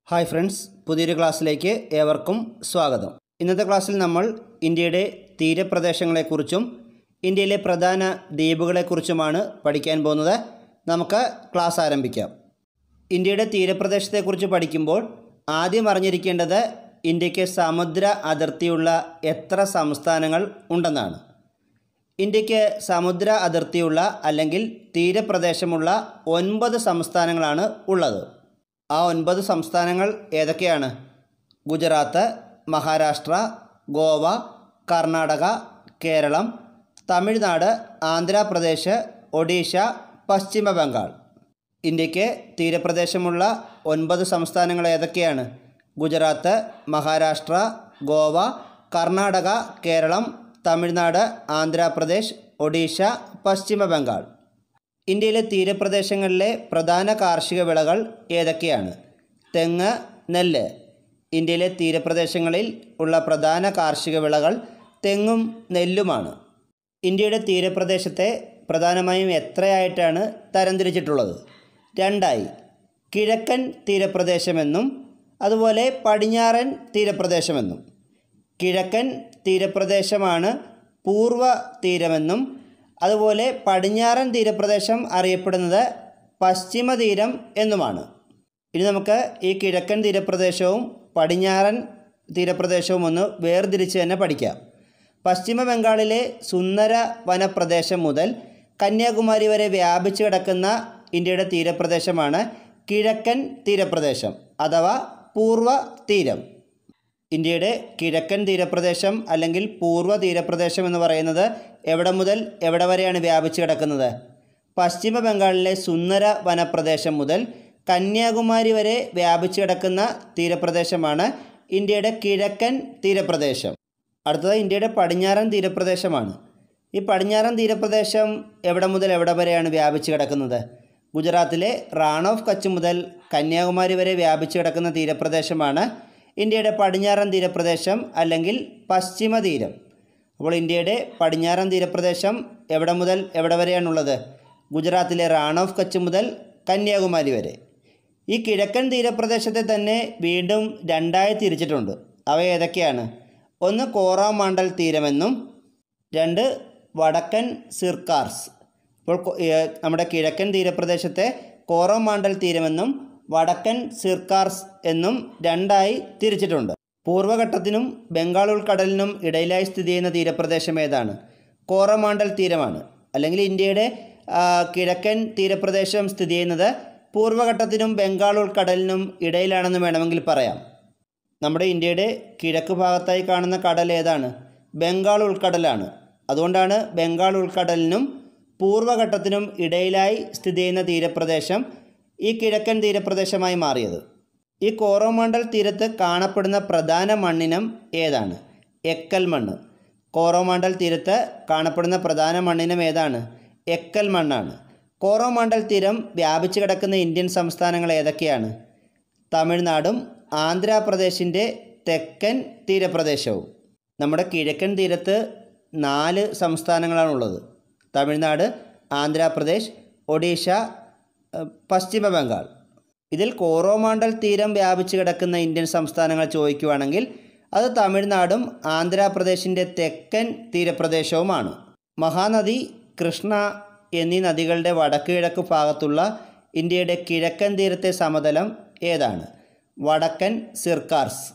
hi friends പുതിയൊരു ക്ലാസ്സിലേക്ക് ഏവർക്കും സ്വാഗതം ഇന്നത്തെ ക്ലാസ്സിൽ നമ്മൾ ഇന്ത്യയുടെ തീരപ്രദേശങ്ങളെക്കുറിച്ചും ഇന്ത്യയിലെ പ്രധാന ദ്വീപുകളെക്കുറിച്ചുമാണ് പഠിക്കാൻ പോകുന്നത് നമുക്ക് ക്ലാസ് ആരംഭിക്കാം ഇന്ത്യയുടെ തീരപ്രദേശത്തെക്കുറിച്ച് പഠിക്കുമ്പോൾ ആദ്യം അറിഞ്ഞിരിക്കേണ്ടത് ഇന്ത്യക്ക് സമുദ്ര അതിർത്തിയുള്ള എത്ര സംസ്ഥാനങ്ങൾ ഉണ്ടെന്നാണ് ഇന്ത്യക്ക് സമുദ്ര അതിർത്തിയുള്ള അല്ലെങ്കിൽ തീരപ്രദേശമുള്ള ഒൻപത് സംസ്ഥാനങ്ങളാണ് ഉള്ളത് ആ ഒൻപത് സംസ്ഥാനങ്ങൾ ഏതൊക്കെയാണ് ഗുജറാത്ത് മഹാരാഷ്ട്ര ഗോവ കർണാടക കേരളം തമിഴ്നാട് ആന്ധ്രാപ്രദേശ് ഒഡീഷ പശ്ചിമ ബംഗാൾ ഇന്ത്യക്ക് തീരപ്രദേശമുള്ള ഒൻപത് സംസ്ഥാനങ്ങൾ ഏതൊക്കെയാണ് ഗുജറാത്ത് മഹാരാഷ്ട്ര ഗോവ കർണാടക കേരളം തമിഴ്നാട് ആന്ധ്രാപ്രദേശ് ഒഡീഷ പശ്ചിമ ബംഗാൾ ഇന്ത്യയിലെ തീരപ്രദേശങ്ങളിലെ പ്രധാന കാർഷിക വിളകൾ ഏതൊക്കെയാണ് തെങ്ങ് നെല്ല് ഇന്ത്യയിലെ തീരപ്രദേശങ്ങളിൽ ഉള്ള പ്രധാന കാർഷിക വിളകൾ തെങ്ങും നെല്ലുമാണ് ഇന്ത്യയുടെ തീരപ്രദേശത്തെ പ്രധാനമായും എത്രയായിട്ടാണ് തരംതിരിച്ചിട്ടുള്ളത് രണ്ടായി കിഴക്കൻ തീരപ്രദേശമെന്നും അതുപോലെ പടിഞ്ഞാറൻ തീരപ്രദേശമെന്നും കിഴക്കൻ തീരപ്രദേശമാണ് പൂർവ്വ തീരമെന്നും അതുപോലെ പടിഞ്ഞാറൻ തീരപ്രദേശം അറിയപ്പെടുന്നത് പശ്ചിമ തീരം എന്നുമാണ് ഇനി നമുക്ക് ഈ കിഴക്കൻ തീരപ്രദേശവും പടിഞ്ഞാറൻ തീരപ്രദേശവും ഒന്ന് വേർതിരിച്ച് തന്നെ പഠിക്കാം പശ്ചിമ ബംഗാളിലെ സുന്ദര വനപ്രദേശം മുതൽ കന്യാകുമാരി വരെ വ്യാപിച്ചു കിടക്കുന്ന ഇന്ത്യയുടെ തീരപ്രദേശമാണ് കിഴക്കൻ തീരപ്രദേശം അഥവാ പൂർവ്വ തീരം ഇന്ത്യയുടെ കിഴക്കൻ തീരപ്രദേശം അല്ലെങ്കിൽ പൂർവ്വ തീരപ്രദേശം എന്ന് പറയുന്നത് എവിടെ മുതൽ എവിടെ വരെയാണ് വ്യാപിച്ചു കിടക്കുന്നത് പശ്ചിമ ബംഗാളിലെ സുന്ദര വനപ്രദേശം മുതൽ കന്യാകുമാരി വരെ വ്യാപിച്ചു കിടക്കുന്ന തീരപ്രദേശമാണ് ഇന്ത്യയുടെ കിഴക്കൻ തീരപ്രദേശം അടുത്തത് ഇന്ത്യയുടെ പടിഞ്ഞാറൻ തീരപ്രദേശമാണ് ഈ പടിഞ്ഞാറൻ തീരപ്രദേശം എവിടെ മുതൽ എവിടെ വരെയാണ് വ്യാപിച്ചു കിടക്കുന്നത് ഗുജറാത്തിലെ റാൺ ഓഫ് കച്ച് മുതൽ കന്യാകുമാരി വരെ വ്യാപിച്ചു കിടക്കുന്ന തീരപ്രദേശമാണ് ഇന്ത്യയുടെ പടിഞ്ഞാറൻ തീരപ്രദേശം അല്ലെങ്കിൽ പശ്ചിമ തീരം അപ്പോൾ ഇന്ത്യയുടെ പടിഞ്ഞാറൻ തീരപ്രദേശം എവിടെ മുതൽ എവിടെ വരെയാണുള്ളത് ഗുജറാത്തിലെ റാൺ ഓഫ് കച്ച് മുതൽ കന്യാകുമാരി വരെ ഈ കിഴക്കൻ തീരപ്രദേശത്തെ തന്നെ വീണ്ടും രണ്ടായി തിരിച്ചിട്ടുണ്ട് അവ ഏതൊക്കെയാണ് ഒന്ന് കോറാമാണ്ടൽ തീരമെന്നും രണ്ട് വടക്കൻ സിർക്കാർസ് ഇപ്പോൾ കൊ- ഏ, നമ്മുടെ കിഴക്കൻ തീരപ്രദേശത്തെ കോറോമാണ്ടൽ തീരമെന്നും വടക്കൻ സിർക്കാർസ് എന്നും രണ്ടായി തിരിച്ചിട്ടുണ്ട് പൂർവ്വഘട്ടത്തിനും ബംഗാൾ ഉൾക്കടലിനും ഇടയിലായി സ്ഥിതി ചെയ്യുന്ന തീരപ്രദേശം ഏതാണ് കോറമാണ്ടൽ തീരമാണ് അല്ലെങ്കിൽ ഇന്ത്യയുടെ ആ, കിഴക്കൻ തീരപ്രദേശം സ്ഥിതി ചെയ്യുന്നത് പൂർവ്വഘട്ടത്തിനും ബംഗാൾ ഉൾക്കടലിനും ഇടയിലാണെന്ന് വേണമെങ്കിൽ പറയാം നമ്മുടെ ഇന്ത്യയുടെ കിഴക്ക് ഭാഗത്തായി കാണുന്ന കടൽ ഏതാണ് ബംഗാൾ ഉൾക്കടലാണ് അതുകൊണ്ടാണ് ബംഗാൾ ഉൾക്കടലിനും പൂർവ്വഘട്ടത്തിനും ഇടയിലായി സ്ഥിതി ചെയ്യുന്ന തീരപ്രദേശം ഈ കിഴക്കൻ തീരപ്രദേശമായി മാറിയത് ഈ കോറോമണ്ഡൽ തീരത്ത് കാണപ്പെടുന്ന പ്രധാന മണ്ണിനം ഏതാണ് എക്കൽ മണ്ണ് കോറോമണ്ഡൽ തീരത്ത് കാണപ്പെടുന്ന പ്രധാന മണ്ണിനം ഏതാണ് എക്കൽ മണ്ണാണ് കോറോമണ്ഡൽ തീരം വ്യാപിച്ചു കിടക്കുന്ന ഇന്ത്യൻ സംസ്ഥാനങ്ങൾ ഏതൊക്കെയാണ് തമിഴ്നാടും ആന്ധ്രാപ്രദേശിൻ്റെ തെക്കൻ തീരപ്രദേശവും നമ്മുടെ കിഴക്കൻ തീരത്ത് നാല് സംസ്ഥാനങ്ങളാണുള്ളത് തമിഴ്നാട് ആന്ധ്രാപ്രദേശ് ഒഡീഷ ഏഹ്, പശ്ചിമ ബംഗാൾ ഇതിൽ കോറോമാണ്ടൽ തീരം വ്യാപിച്ചു കിടക്കുന്ന ഇന്ത്യൻ സംസ്ഥാനങ്ങൾ ചോദിക്കുകയാണെങ്കിൽ അത് തമിഴ്നാടും ആന്ധ്രാപ്രദേശിൻ്റെ തെക്കൻ തീരപ്രദേശവുമാണ് മഹാനദി കൃഷ്ണ എന്നീ നദികളുടെ വടക്ക് കിഴക്ക് ഭാഗത്തുള്ള ഇന്ത്യയുടെ കിഴക്കൻ തീരത്തെ സമതലം ഏതാണ് വടക്കൻ സിർക്കാർസ്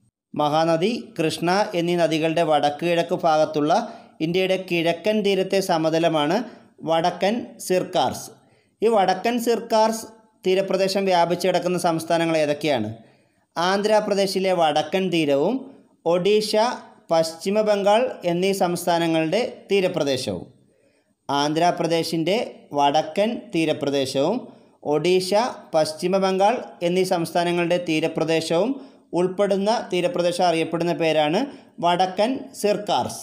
മഹാനദി കൃഷ്ണ എന്നീ നദികളുടെ വടക്ക് കിഴക്ക് ഭാഗത്തുള്ള ഇന്ത്യയുടെ കിഴക്കൻ തീരത്തെ സമതലമാണ് വടക്കൻ സിർക്കാർസ് ഈ വടക്കൻ സിർക്കാർസ് തീരപ്രദേശം വ്യാപിച്ചു കിടക്കുന്ന സംസ്ഥാനങ്ങൾ ഏതൊക്കെയാണ് ആന്ധ്രാപ്രദേശിലെ വടക്കൻ തീരവും ഒഡീഷ പശ്ചിമ ബംഗാൾ എന്നീ സംസ്ഥാനങ്ങളുടെ തീരപ്രദേശവും ആന്ധ്രാപ്രദേശിൻ്റെ വടക്കൻ തീരപ്രദേശവും ഒഡീഷ പശ്ചിമ ബംഗാൾ എന്നീ സംസ്ഥാനങ്ങളുടെ തീരപ്രദേശവും ഉൾപ്പെടുന്ന തീരപ്രദേശം അറിയപ്പെടുന്ന പേരാണ് വടക്കൻ സിർക്കാർസ്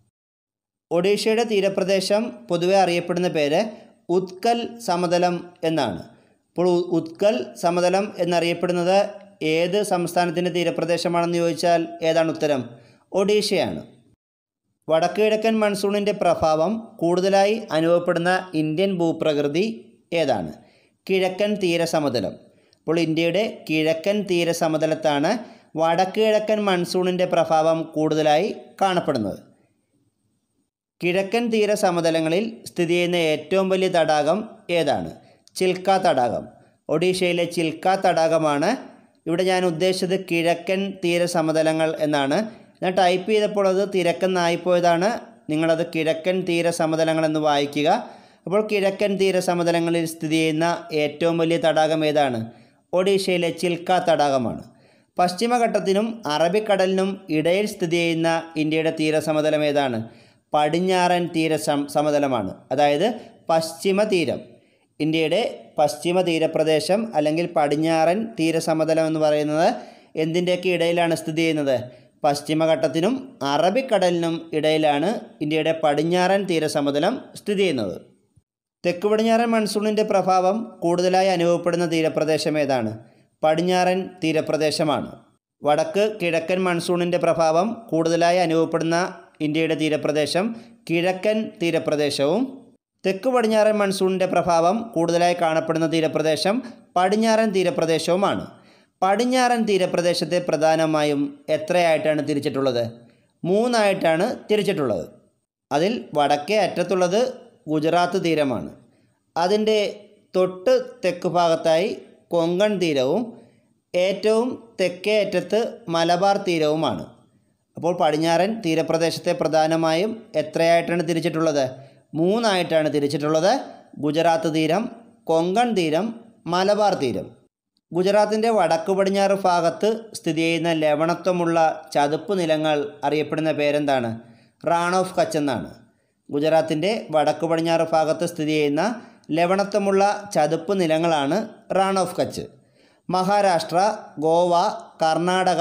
ഒഡീഷയുടെ തീരപ്രദേശം പൊതുവെ അറിയപ്പെടുന്ന പേര് ഉത്കൽ സമതലം എന്നാണ് അപ്പോൾ ഉ- ഉത്കൽ സമതലം എന്നറിയപ്പെടുന്നത് ഏത് സംസ്ഥാനത്തിൻ്റെ തീരപ്രദേശമാണെന്ന് ചോദിച്ചാൽ ഏതാണ് ഉത്തരം ഒഡീഷയാണ് വടക്ക് കിഴക്കൻ മൺസൂണിൻ്റെ പ്രഭാവം കൂടുതലായി അനുഭവപ്പെടുന്ന ഇന്ത്യൻ ഭൂപ്രകൃതി ഏതാണ് കിഴക്കൻ തീരസമതലം അപ്പോൾ ഇന്ത്യയുടെ കിഴക്കൻ തീരസമതലത്താണ് വടക്ക് കിഴക്കൻ മൺസൂണിൻ്റെ പ്രഭാവം കൂടുതലായി കാണപ്പെടുന്നത് കിഴക്കൻ തീര സമതലങ്ങളിൽ സ്ഥിതി ചെയ്യുന്ന ഏറ്റവും വലിയ തടാകം ഏതാണ് ചിൽക്ക തടാകം ഒഡീഷയിലെ ചിൽക്ക തടാകമാണ് ഇവിടെ ഞാൻ ഉദ്ദേശിച്ചത് കിഴക്കൻ തീര സമതലങ്ങൾ എന്നാണ് ഞാൻ ടൈപ്പ് ചെയ്തപ്പോൾ അത് തിരക്കെന്നായിപ്പോയതാണ് നിങ്ങളത് കിഴക്കൻ തീര സമതലങ്ങൾ എന്ന് വായിക്കുക അപ്പോൾ കിഴക്കൻ തീര സമതലങ്ങളിൽ സ്ഥിതി ചെയ്യുന്ന ഏറ്റവും വലിയ തടാകം ഏതാണ് ഒഡീഷയിലെ ചിൽക്ക തടാകമാണ് പശ്ചിമഘട്ടത്തിനും അറബിക്കടലിനും ഇടയിൽ സ്ഥിതി ചെയ്യുന്ന ഇന്ത്യയുടെ തീരസമതലം ഏതാണ് പടിഞ്ഞാറൻ തീര സം- സമതലമാണ് അതായത് പശ്ചിമ തീരം ഇന്ത്യയുടെ പശ്ചിമ തീരപ്രദേശം അല്ലെങ്കിൽ പടിഞ്ഞാറൻ തീരസമതലം എന്ന് പറയുന്നത് എന്തിൻ്റെയൊക്കെ ഇടയിലാണ് സ്ഥിതി ചെയ്യുന്നത് പശ്ചിമഘട്ടത്തിനും അറബിക്കടലിനും ഇടയിലാണ് ഇന്ത്യയുടെ പടിഞ്ഞാറൻ തീരസമതലം സ്ഥിതി ചെയ്യുന്നത് തെക്ക് പടിഞ്ഞാറൻ മൺസൂണിൻ്റെ പ്രഭാവം കൂടുതലായി അനുഭവപ്പെടുന്ന തീരപ്രദേശം ഏതാണ് പടിഞ്ഞാറൻ തീരപ്രദേശമാണ് വടക്ക് കിഴക്കൻ മൺസൂണിൻ്റെ പ്രഭാവം കൂടുതലായി അനുഭവപ്പെടുന്ന ഇന്ത്യയുടെ തീരപ്രദേശം കിഴക്കൻ തീരപ്രദേശവും തെക്ക് പടിഞ്ഞാറൻ മൺസൂണിൻ്റെ പ്രഭാവം കൂടുതലായി കാണപ്പെടുന്ന തീരപ്രദേശം പടിഞ്ഞാറൻ തീരപ്രദേശവുമാണ് പടിഞ്ഞാറൻ തീരപ്രദേശത്തെ പ്രധാനമായും എത്രയായിട്ടാണ് തിരിച്ചിട്ടുള്ളത് മൂന്നായിട്ടാണ് തിരിച്ചിട്ടുള്ളത് അതിൽ വടക്കേ അറ്റത്തുള്ളത് ഗുജറാത്ത് തീരമാണ് അതിൻ്റെ തൊട്ട് തെക്ക് ഭാഗത്തായി കൊങ്കൺ തീരവും ഏറ്റവും തെക്കേ അറ്റത്ത് മലബാർ തീരവുമാണ് അപ്പോൾ പടിഞ്ഞാറൻ തീരപ്രദേശത്തെ പ്രധാനമായും എത്രയായിട്ടാണ് തിരിച്ചിട്ടുള്ളത് മൂന്നായിട്ടാണ് തിരിച്ചിട്ടുള്ളത് ഗുജറാത്ത് തീരം കൊങ്കൺ തീരം മലബാർ തീരം ഗുജറാത്തിൻ്റെ വടക്ക് പടിഞ്ഞാറ് ഭാഗത്ത് സ്ഥിതി ചെയ്യുന്ന ലവണത്വമുള്ള ചതുപ്പ് നിലങ്ങൾ അറിയപ്പെടുന്ന പേരെന്താണ് റാൺ ഓഫ് കച്ച് എന്നാണ് ഗുജറാത്തിൻ്റെ വടക്ക് പടിഞ്ഞാറ് ഭാഗത്ത് സ്ഥിതി ചെയ്യുന്ന ലവണത്വമുള്ള ചതുപ്പ് നിലങ്ങളാണ് റാൺ ഓഫ് കച്ച് മഹാരാഷ്ട്ര ഗോവ കർണാടക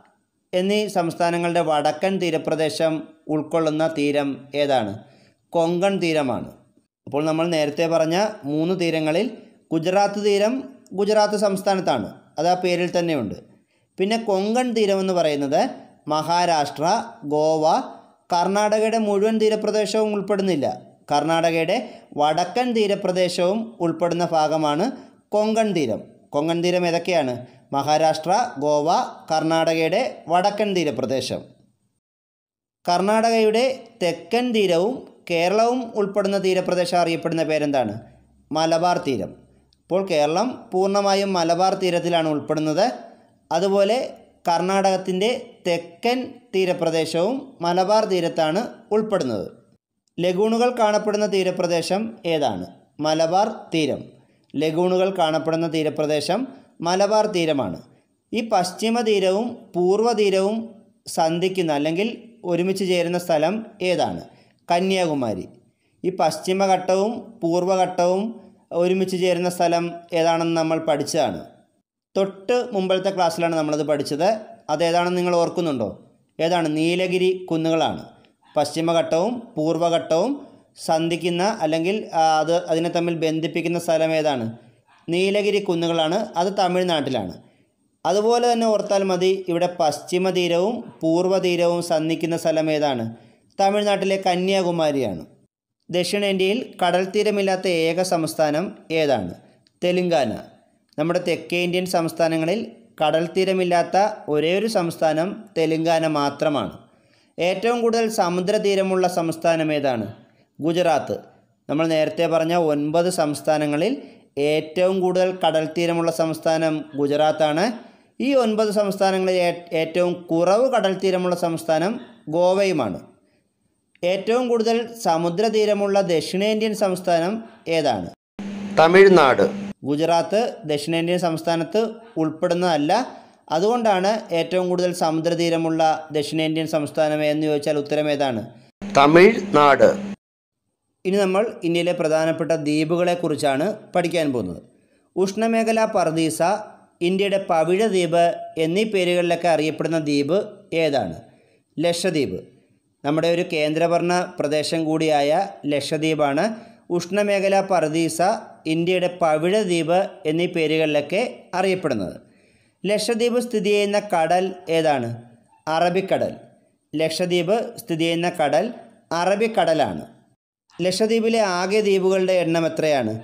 എന്നീ സംസ്ഥാനങ്ങളുടെ വടക്കൻ തീരപ്രദേശം ഉൾക്കൊള്ളുന്ന തീരം ഏതാണ് കൊങ്കൺ തീരമാണ് അപ്പോൾ നമ്മൾ നേരത്തെ പറഞ്ഞ മൂന്ന് തീരങ്ങളിൽ ഗുജറാത്ത് തീരം ഗുജറാത്ത് സംസ്ഥാനത്താണ് അത് ആ പേരിൽ തന്നെയുണ്ട് പിന്നെ കൊങ്കൺ തീരം എന്ന് പറയുന്നത് മഹാരാഷ്ട്ര ഗോവ കർണാടകയുടെ മുഴുവൻ തീരപ്രദേശവും ഉൾപ്പെടുന്നില്ല കർണാടകയുടെ വടക്കൻ തീരപ്രദേശവും ഉൾപ്പെടുന്ന ഭാഗമാണ് കൊങ്കൺ തീരം കൊങ്കൺ തീരം ഏതൊക്കെയാണ് മഹാരാഷ്ട്ര ഗോവ കർണാടകയുടെ വടക്കൻ തീരപ്രദേശം കർണാടകയുടെ തെക്കൻ തീരവും കേരളവും ഉൾപ്പെടുന്ന തീരപ്രദേശം അറിയപ്പെടുന്ന പേരെന്താണ് മലബാർ തീരം ഇപ്പോൾ കേരളം പൂർണ്ണമായും മലബാർ തീരത്തിലാണ് ഉൾപ്പെടുന്നത് അതുപോലെ കർണാടകത്തിൻ്റെ തെക്കൻ തീരപ്രദേശവും മലബാർ തീരത്താണ് ഉൾപ്പെടുന്നത് ലഗൂണുകൾ കാണപ്പെടുന്ന തീരപ്രദേശം ഏതാണ് മലബാർ തീരം ലഗൂണുകൾ കാണപ്പെടുന്ന തീരപ്രദേശം മലബാർ തീരമാണ് ഈ പശ്ചിമ തീരവും പൂർവ്വ തീരവും സന്ധിക്കുന്ന അല്ലെങ്കിൽ ഒരുമിച്ച് ചേരുന്ന സ്ഥലം ഏതാണ് കന്യാകുമാരി ഈ പശ്ചിമഘട്ടവും പൂർവ്വഘട്ടവും ഒരുമിച്ച് ചേരുന്ന സ്ഥലം ഏതാണെന്ന് നമ്മൾ പഠിച്ചതാണ് തൊട്ട് മുമ്പത്തെ ക്ലാസ്സിലാണ് നമ്മളത് പഠിച്ചത് അതേതാണെന്ന് നിങ്ങൾ ഓർക്കുന്നുണ്ടോ ഏതാണ് നീലഗിരി കുന്നുകളാണ് പശ്ചിമഘട്ടവും പൂർവ്വഘട്ടവും സന്ധിക്കുന്ന അല്ലെങ്കിൽ ആ, അത് അതിനെ തമ്മിൽ ബന്ധിപ്പിക്കുന്ന സ്ഥലം ഏതാണ് നീലഗിരി കുന്നുകളാണ് അത് തമിഴ്നാട്ടിലാണ് അതുപോലെ തന്നെ ഓർത്താൽ മതി ഇവിടെ പശ്ചിമ തീരവും പൂർവ്വ തീരവും സന്ധിക്കുന്ന സ്ഥലം ഏതാണ് തമിഴ്നാട്ടിലെ കന്യാകുമാരിയാണ് ദക്ഷിണേന്ത്യയിൽ കടൽ തീരമില്ലാത്ത ഏക സംസ്ഥാനം ഏതാണ് തെലുങ്കാന നമ്മുടെ തെക്കേ ഇന്ത്യൻ സംസ്ഥാനങ്ങളിൽ കടൽ തീരമില്ലാത്ത ഒരേ ഒരു സംസ്ഥാനം തെലുങ്കാന മാത്രമാണ് ഏറ്റവും കൂടുതൽ സമുദ്രതീരമുള്ള സംസ്ഥാനം ഏതാണ് ഗുജറാത്ത് നമ്മൾ നേരത്തെ പറഞ്ഞ ഒൻപത് സംസ്ഥാനങ്ങളിൽ ഏറ്റവും കൂടുതൽ കടൽ തീരമുള്ള സംസ്ഥാനം ഗുജറാത്താണ് ഈ ഒൻപത് സംസ്ഥാനങ്ങളിൽ ഏ- ഏറ്റവും കുറവ് കടൽ തീരമുള്ള സംസ്ഥാനം ഗോവയുമാണ് ഏറ്റവും കൂടുതൽ സമുദ്രതീരമുള്ള ദക്ഷിണേന്ത്യൻ സംസ്ഥാനം ഏതാണ് തമിഴ്നാട് ഗുജറാത്ത് ദക്ഷിണേന്ത്യൻ സംസ്ഥാനത്ത് ഉൾപ്പെടുന്നതല്ല അതുകൊണ്ടാണ് ഏറ്റവും കൂടുതൽ സമുദ്രതീരമുള്ള ദക്ഷിണേന്ത്യൻ സംസ്ഥാനം എന്ന് ചോദിച്ചാൽ ഉത്തരം ഏതാണ് തമിഴ്നാട് ഇനി നമ്മൾ ഇന്ത്യയിലെ പ്രധാനപ്പെട്ട ദ്വീപുകളെക്കുറിച്ചാണ് പഠിക്കാൻ പോകുന്നത് ഉഷ്ണമേഖലാ പർദീസ ഇന്ത്യയുടെ പവിഴ ദ്വീപ് എന്നീ പേരുകളിലൊക്കെ അറിയപ്പെടുന്ന ദ്വീപ് ഏതാണ് ലക്ഷദ്വീപ് നമ്മുടെ ഒരു കേന്ദ്രഭരണ പ്രദേശം കൂടിയായ ലക്ഷദ്വീപാണ് ഉഷ്ണമേഖലാ പർദീസ ഇന്ത്യയുടെ പവിഴ ദ്വീപ് എന്നീ പേരുകളിലൊക്കെ അറിയപ്പെടുന്നത് ലക്ഷദ്വീപ് സ്ഥിതി ചെയ്യുന്ന കടൽ ഏതാണ് അറബിക്കടൽ ലക്ഷദ്വീപ് സ്ഥിതി ചെയ്യുന്ന കടൽ അറബിക്കടലാണ് ലക്ഷദ്വീപിലെ ആകെ ദ്വീപുകളുടെ എണ്ണം എത്രയാണ്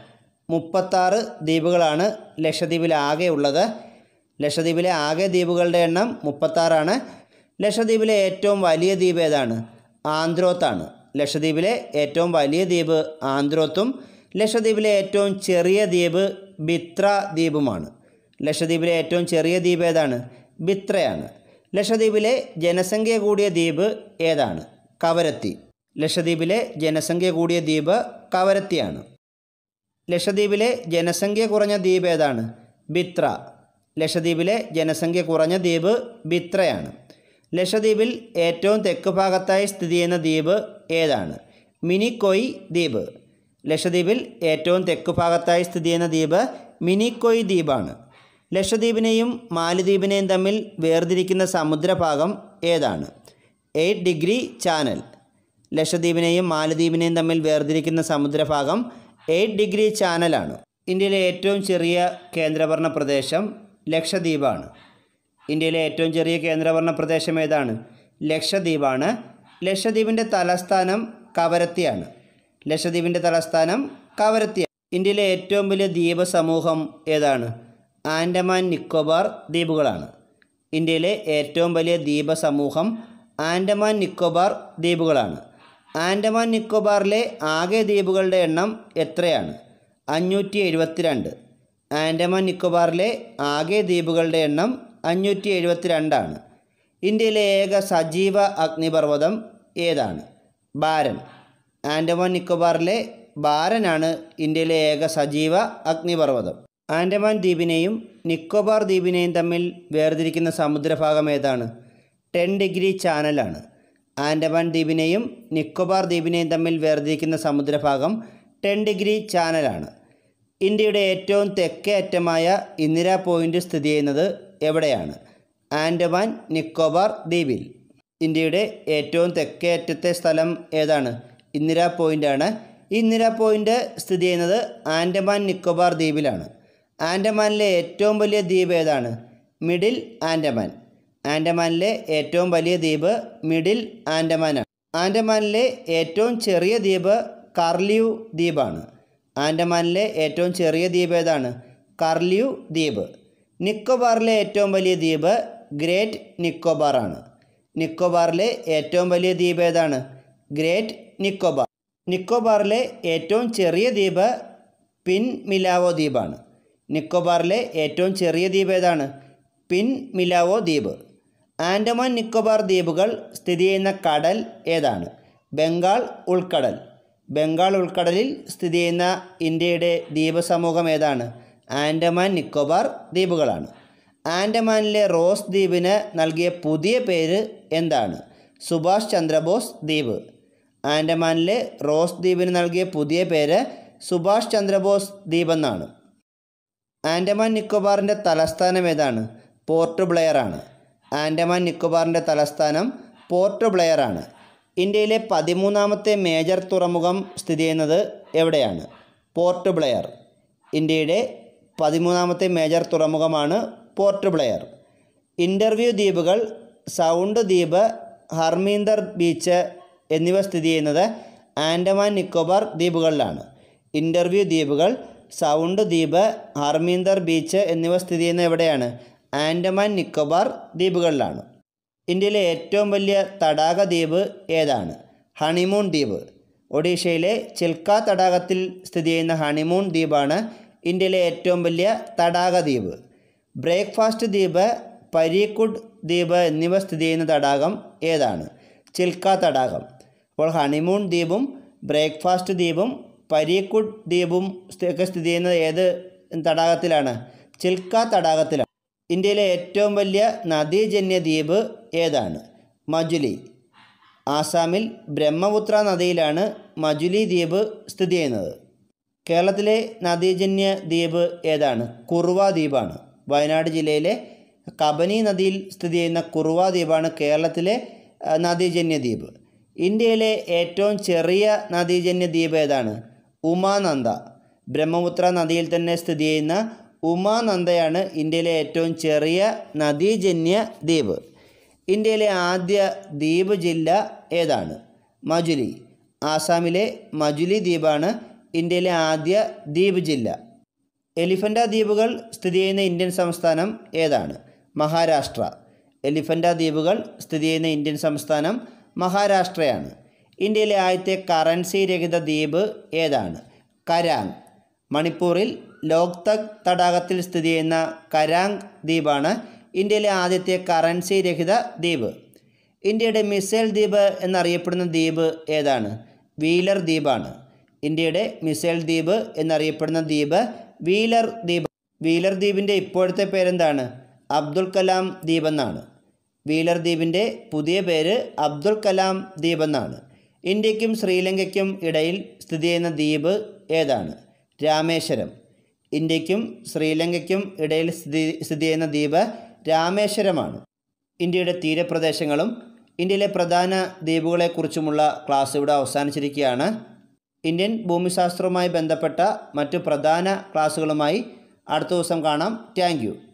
മുപ്പത്താറ് ദ്വീപുകളാണ് ലക്ഷദ്വീപിൽ ആകെ ഉള്ളത് ലക്ഷദ്വീപിലെ ആകെ ദ്വീപുകളുടെ എണ്ണം മുപ്പത്താറാണ് ലക്ഷദ്വീപിലെ ഏറ്റവും വലിയ ദ്വീപ് ഏതാണ് ആന്ത്രോത്താണ് ലക്ഷദ്വീപിലെ ഏറ്റവും വലിയ ദ്വീപ് ആന്ത്രോത്തും ലക്ഷദ്വീപിലെ ഏറ്റവും ചെറിയ ദ്വീപ് ബിത്ര ദ്വീപുമാണ് ലക്ഷദ്വീപിലെ ഏറ്റവും ചെറിയ ദ്വീപ് ഏതാണ് ബിത്രയാണ് ലക്ഷദ്വീപിലെ ജനസംഖ്യ കൂടിയ ദ്വീപ് ഏതാണ് കവരത്തി ലക്ഷദ്വീപിലെ ജനസംഖ്യ കൂടിയ ദ്വീപ് കവരത്തിയാണ് ലക്ഷദ്വീപിലെ ജനസംഖ്യ കുറഞ്ഞ ദ്വീപ് ഏതാണ് ബിത്ര ലക്ഷദ്വീപിലെ ജനസംഖ്യ കുറഞ്ഞ ദ്വീപ് ബിത്രയാണ് ലക്ഷദ്വീപിൽ ഏറ്റവും തെക്ക് ഭാഗത്തായി സ്ഥിതി ചെയ്യുന്ന ദ്വീപ് ഏതാണ് മിനിക്കോയ് ദ്വീപ് ലക്ഷദ്വീപിൽ ഏറ്റവും തെക്ക് ഭാഗത്തായി സ്ഥിതി ചെയ്യുന്ന ദ്വീപ് മിനിക്കോയ് ദ്വീപാണ് ലക്ഷദ്വീപിനെയും മാലദ്വീപിനെയും തമ്മിൽ വേർതിരിക്കുന്ന സമുദ്രഭാഗം ഏതാണ് എയ്റ്റ് ഡിഗ്രി ചാനൽ ലക്ഷദ്വീപിനെയും മാലദ്വീപിനെയും തമ്മിൽ വേർതിരിക്കുന്ന സമുദ്രഭാഗം എയ്റ്റ് ഡിഗ്രി ചാനലാണ് ഇന്ത്യയിലെ ഏറ്റവും ചെറിയ കേന്ദ്രഭരണ പ്രദേശം ലക്ഷദ്വീപാണ് ഇന്ത്യയിലെ ഏറ്റവും ചെറിയ കേന്ദ്രഭരണ പ്രദേശം ഏതാണ് ലക്ഷദ്വീപാണ് ലക്ഷദ്വീപിൻ്റെ തലസ്ഥാനം കവരത്തിയാണ് ലക്ഷദ്വീപിൻ്റെ തലസ്ഥാനം കവരത്തിയാണ് ഇന്ത്യയിലെ ഏറ്റവും വലിയ ദ്വീപ സമൂഹം ഏതാണ് ആൻഡമാൻ നിക്കോബാർ ദ്വീപുകളാണ് ഇന്ത്യയിലെ ഏറ്റവും വലിയ ദ്വീപ സമൂഹം ആൻഡമാൻ നിക്കോബാർ ദ്വീപുകളാണ് ആൻഡമാൻ നിക്കോബാറിലെ ആകെ ദ്വീപുകളുടെ എണ്ണം എത്രയാണ് അഞ്ഞൂറ്റി എഴുപത്തിരണ്ട് ആൻഡമാൻ നിക്കോബാറിലെ ആകെ ദ്വീപുകളുടെ എണ്ണം അഞ്ഞൂറ്റി എഴുപത്തിരണ്ടാണ് ഇന്ത്യയിലെ ഏക സജീവ അഗ്നിപർവ്വതം ഏതാണ് ബാരൻ ആൻഡമാൻ നിക്കോബാറിലെ ബാരനാണ് ഇന്ത്യയിലെ ഏക സജീവ അഗ്നിപർവ്വതം ആൻഡമാൻ ദ്വീപിനെയും നിക്കോബാർ ദ്വീപിനെയും തമ്മിൽ വേർതിരിക്കുന്ന സമുദ്രഭാഗം ഏതാണ് ടെൻ ഡിഗ്രി ചാനലാണ് ആൻഡമാൻ ദ്വീപിനെയും നിക്കോബാർ ദ്വീപിനെയും തമ്മിൽ വേർതിരിക്കുന്ന സമുദ്രഭാഗം ടെൻ ഡിഗ്രി ചാനലാണ് ഇന്ത്യയുടെ ഏറ്റവും തെക്കേ അറ്റമായ ഇന്ദിരാ പോയിൻ്റ് സ്ഥിതി ചെയ്യുന്നത് എവിടെയാണ് ആൻഡമാൻ നിക്കോബാർ ദ്വീപിൽ ഇന്ത്യയുടെ ഏറ്റവും തെക്കേ അറ്റത്തെ സ്ഥലം ഏതാണ് ഇന്ദിരാ പോയിൻ്റാണ് ഈ ഇന്ദിരാ പോയിൻ്റ് സ്ഥിതി ചെയ്യുന്നത് ആൻഡമാൻ നിക്കോബാർ ദ്വീപിലാണ് ആൻഡമാനിലെ ഏറ്റവും വലിയ ദ്വീപ് ഏതാണ് മിഡിൽ ആൻഡമാൻ ആൻഡമാനിലെ ഏറ്റവും വലിയ ദ്വീപ് മിഡിൽ ആൻഡമാനാണ് ആൻഡമാനിലെ ഏറ്റവും ചെറിയ ദ്വീപ് കർലിയു ദ്വീപാണ് ആൻഡമാനിലെ ഏറ്റവും ചെറിയ ദ്വീപ് ഏതാണ് കർലിയു ദ്വീപ് നിക്കോബാറിലെ ഏറ്റവും വലിയ ദ്വീപ് ഗ്രേറ്റ് നിക്കോബാർ ആണ് നിക്കോബാറിലെ ഏറ്റവും വലിയ ദ്വീപ് ഏതാണ് ഗ്രേറ്റ് നിക്കോബാർ നിക്കോബാറിലെ ഏറ്റവും ചെറിയ ദ്വീപ് പിൻ മിലാവോ ദ്വീപാണ് നിക്കോബാറിലെ ഏറ്റവും ചെറിയ ദ്വീപ് ഏതാണ് പിൻ മിലാവോ ദ്വീപ് ആൻഡമാൻ നിക്കോബാർ ദ്വീപുകൾ സ്ഥിതി ചെയ്യുന്ന കടൽ ഏതാണ് ബംഗാൾ ഉൾക്കടൽ ബംഗാൾ ഉൾക്കടലിൽ സ്ഥിതി ചെയ്യുന്ന ഇന്ത്യയുടെ ദ്വീപ സമൂഹം ഏതാണ് ആൻഡമാൻ നിക്കോബാർ ദ്വീപുകളാണ് ആൻഡമാനിലെ റോസ് ദ്വീപിന് നൽകിയ പുതിയ പേര് എന്താണ് സുഭാഷ് ചന്ദ്രബോസ് ദ്വീപ് ആൻഡമാനിലെ റോസ് ദ്വീപിന് നൽകിയ പുതിയ പേര് സുഭാഷ് ചന്ദ്രബോസ് ദ്വീപ് എന്നാണ് ആൻഡമാൻ നിക്കോബാറിൻ്റെ തലസ്ഥാനം ഏതാണ് പോർട്ട് ബ്ലെയർ ആണ് ആൻഡമാൻ നിക്കോബാറിൻ്റെ തലസ്ഥാനം പോർട്ട് ബ്ലെയർ ആണ് ഇന്ത്യയിലെ പതിമൂന്നാമത്തെ മേജർ തുറമുഖം സ്ഥിതി ചെയ്യുന്നത് എവിടെയാണ് പോർട്ട് ബ്ലെയർ ഇന്ത്യയുടെ പതിമൂന്നാമത്തെ മേജർ തുറമുഖമാണ് പോർട്ട് ബ്ലെയർ ഇൻ്റർവ്യൂ ദ്വീപുകൾ സൗണ്ട് ദ്വീപ് ഹർമീന്ദർ ബീച്ച് എന്നിവ സ്ഥിതി ചെയ്യുന്നത് ആൻഡമാൻ നിക്കോബാർ ദ്വീപുകളിലാണ് ഇൻ്റർവ്യൂ ദ്വീപുകൾ സൗണ്ട് ദ്വീപ് ഹർമീന്ദർ ബീച്ച് എന്നിവ സ്ഥിതി ചെയ്യുന്നത് എവിടെയാണ് ആൻഡമാൻ നിക്കോബാർ ദ്വീപുകളിലാണ് ഇന്ത്യയിലെ ഏറ്റവും വലിയ തടാക ദ്വീപ് ഏതാണ് ഹണിമൂൺ ദ്വീപ് ഒഡീഷയിലെ ചിൽക്ക തടാകത്തിൽ സ്ഥിതി ചെയ്യുന്ന ഹണിമൂൺ ദ്വീപാണ് ഇന്ത്യയിലെ ഏറ്റവും വലിയ തടാക ദ്വീപ് ബ്രേക്ക്ഫാസ്റ്റ് ദ്വീപ് പരീക്കുഡ് ദ്വീപ് എന്നിവ സ്ഥിതി ചെയ്യുന്ന തടാകം ഏതാണ് ചിൽക്ക തടാകം അപ്പോൾ ഹണിമൂൺ ദ്വീപും ബ്രേക്ക്ഫാസ്റ്റ് ദ്വീപും പരീക്കുഡ് ദ്വീപും സ്ഥി- ഒക്കെ സ്ഥിതി ചെയ്യുന്നത് ഏത് തടാകത്തിലാണ് ചിൽക്ക തടാകത്തിലാണ് ഇന്ത്യയിലെ ഏറ്റവും വലിയ നദീജന്യ ദ്വീപ് ഏതാണ് മജുലി ആസാമിൽ ബ്രഹ്മപുത്ര നദിയിലാണ് മജുലി ദ്വീപ് സ്ഥിതി ചെയ്യുന്നത് കേരളത്തിലെ നദീജന്യ ദ്വീപ് ഏതാണ് കുറുവ ദ്വീപാണ് വയനാട് ജില്ലയിലെ കബനി നദിയിൽ സ്ഥിതി ചെയ്യുന്ന കുറുവ ദ്വീപാണ് കേരളത്തിലെ ആ, നദീജന്യ ദ്വീപ് ഇന്ത്യയിലെ ഏറ്റവും ചെറിയ നദീജന്യ ദ്വീപ് ഏതാണ് ഉമാനന്ദ ബ്രഹ്മപുത്ര നദിയിൽ തന്നെ സ്ഥിതി ചെയ്യുന്ന ഉമാനന്ദയാണ് ഇന്ത്യയിലെ ഏറ്റവും ചെറിയ നദീജന്യ ദ്വീപ് ഇന്ത്യയിലെ ആദ്യ ദ്വീപ് ജില്ല ഏതാണ് മജുലി ആസാമിലെ മജുലി ദ്വീപാണ് ഇന്ത്യയിലെ ആദ്യ ദ്വീപ് ജില്ല എലിഫൻ്റ ദ്വീപുകൾ സ്ഥിതി ചെയ്യുന്ന ഇന്ത്യൻ സംസ്ഥാനം ഏതാണ് മഹാരാഷ്ട്ര എലിഫൻ്റ ദ്വീപുകൾ സ്ഥിതി ചെയ്യുന്ന ഇന്ത്യൻ സംസ്ഥാനം മഹാരാഷ്ട്രയാണ് ഇന്ത്യയിലെ ആദ്യത്തെ കറൻസി രഹിത ദ്വീപ് ഏതാണ് കരാങ് മണിപ്പൂരിൽ ലോക്തക് തടാകത്തിൽ സ്ഥിതി ചെയ്യുന്ന കരാങ് ദ്വീപാണ് ഇന്ത്യയിലെ ആദ്യത്തെ കറൻസി രഹിത ദ്വീപ് ഇന്ത്യയുടെ മിസൈൽ ദ്വീപ് എന്നറിയപ്പെടുന്ന ദ്വീപ് ഏതാണ് വീലർ ദ്വീപാണ് ഇന്ത്യയുടെ മിസൈൽ ദ്വീപ് എന്നറിയപ്പെടുന്ന ദ്വീപ് വീലർ ദ്വീപ് വീലർ ദ്വീപിൻ്റെ ഇപ്പോഴത്തെ പേരെന്താണ് അബ്ദുൽ കലാം ദ്വീപ് എന്നാണ് വീലർ ദ്വീപിൻ്റെ പുതിയ പേര് അബ്ദുൽ കലാം ദ്വീപ് എന്നാണ് ഇന്ത്യക്കും ശ്രീലങ്കയ്ക്കും ഇടയിൽ സ്ഥിതി ചെയ്യുന്ന ദ്വീപ് ഏതാണ് രാമേശ്വരം ഇന്ത്യക്കും ശ്രീലങ്കയ്ക്കും ഇടയിൽ സ്ഥിതി സ്ഥിതി ചെയ്യുന്ന ദ്വീപ് രാമേശ്വരമാണ് ഇന്ത്യയുടെ തീരപ്രദേശങ്ങളും ഇന്ത്യയിലെ പ്രധാന ദ്വീപുകളെക്കുറിച്ചുമുള്ള ക്ലാസ് ഇവിടെ അവസാനിച്ചിരിക്കുകയാണ് ഇന്ത്യൻ ഭൂമിശാസ്ത്രവുമായി ബന്ധപ്പെട്ട മറ്റു പ്രധാന ക്ലാസ്സുകളുമായി അടുത്ത ദിവസം കാണാം താങ്ക്